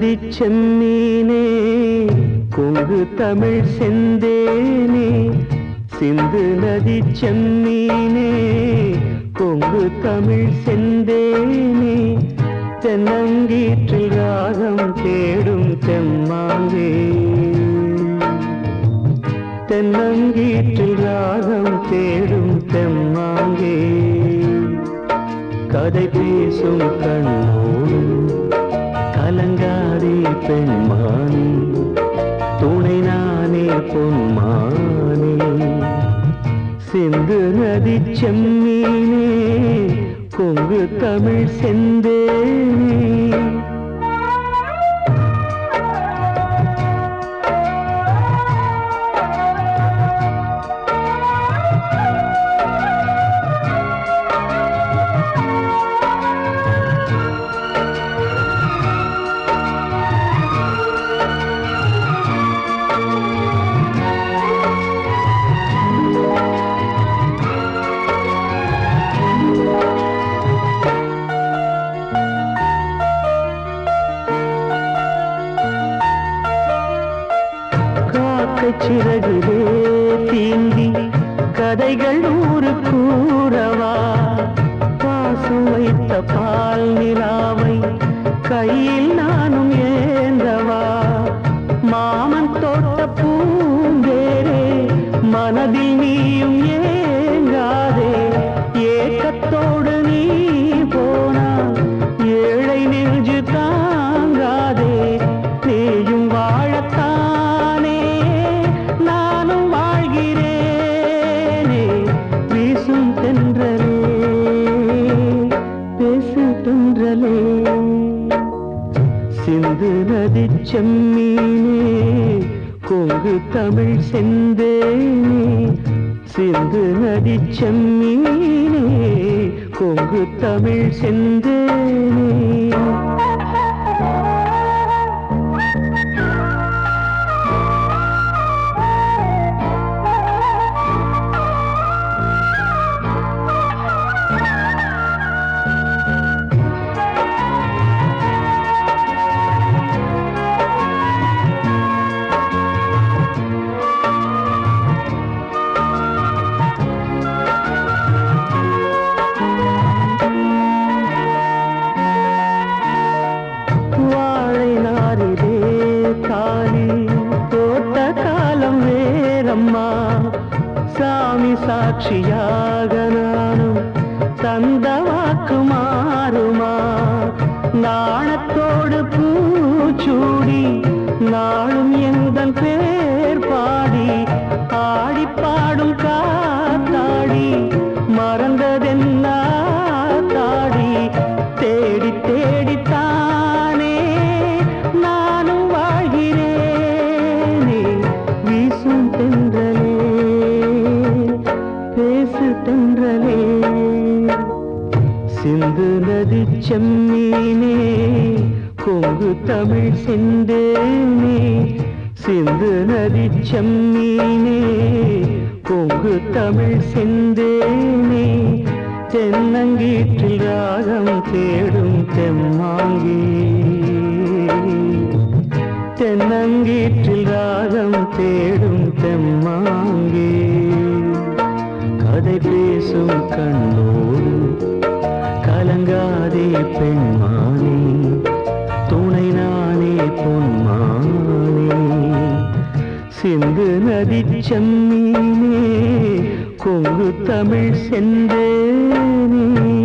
நதி செம்மீனே கொங்கு தமிழ் செந்தேனே சிந்து நதி செம்மீனே கொங்கு தமிழ் செந்தேனே தென்னங்கீற்றில் ராகம் தேடும் தெம்மாங்கே தென்னங்கீற்றில் ராகம் தேடும் தெம்மாங்கே கதை பேசும் கண்ணோடு கலங்காதே பெண்மானே துணை நானே பொன்மானே சிந்து நதி செம்மீனே கொங்கு தமிழ் செந்தேனே காக்கை சிறகிலே தீண்டி கதைகள் ஊரு கூறவா பாசம் வைத்த பால் நிலாவை கையில் நானும் ஏந்தவா மாமன் தோட்ட பூந்தேரே மனதில் நீயும் ஏங்காதே ஏக்கத்தோடு நீ போனா ஏழை நெஞ்சு தாங்காதே நீயும் வாழத்தானே நானும் வாழ்கிறேனே வீசும் தென்றலே பேசு தென்றலே சிந்து நதி செம்மீனே கொங்கு தமிழ் செந்தேனே சிந்து நதி செம்மீனே கொங்கு தமிழ் செந்தேனே வாழை நாரிலே காலி தோட்ட காலம் வேறம்மா சாமி சாட்சியாக நானும் தந்த வாக்கு மாறுமா நாணத்தோடு பூச்சூடி நாளும் எந்தன் பேர் பாடி ஆடி பாடும் காத்தாடி மறந்ததென்ன தாடி தேடி தேடித்தானே நானும் வாழ்கிறேனே வீசும் தென்றலே பேசு தென்றலே சிந்து நதி செம்மீனே கொங்கு தமிழ் செந்தேனே சிந்து நதி செம்மீனே கொங்கு தமிழ் செந்தேனே தென்னங்கீற்றில் ராகம் தேடும் தெம்மாங்கே தென்னங்கீற்றில் ராகம் தேடும் தெம்மாங்கே கதை பேசும் கண்ணோடு கலங்காதே பெண்மானே துணை நானே பொன்மானே சிந்து நதி செம்மீனே கொங்கு தமிழ் செந்தேனே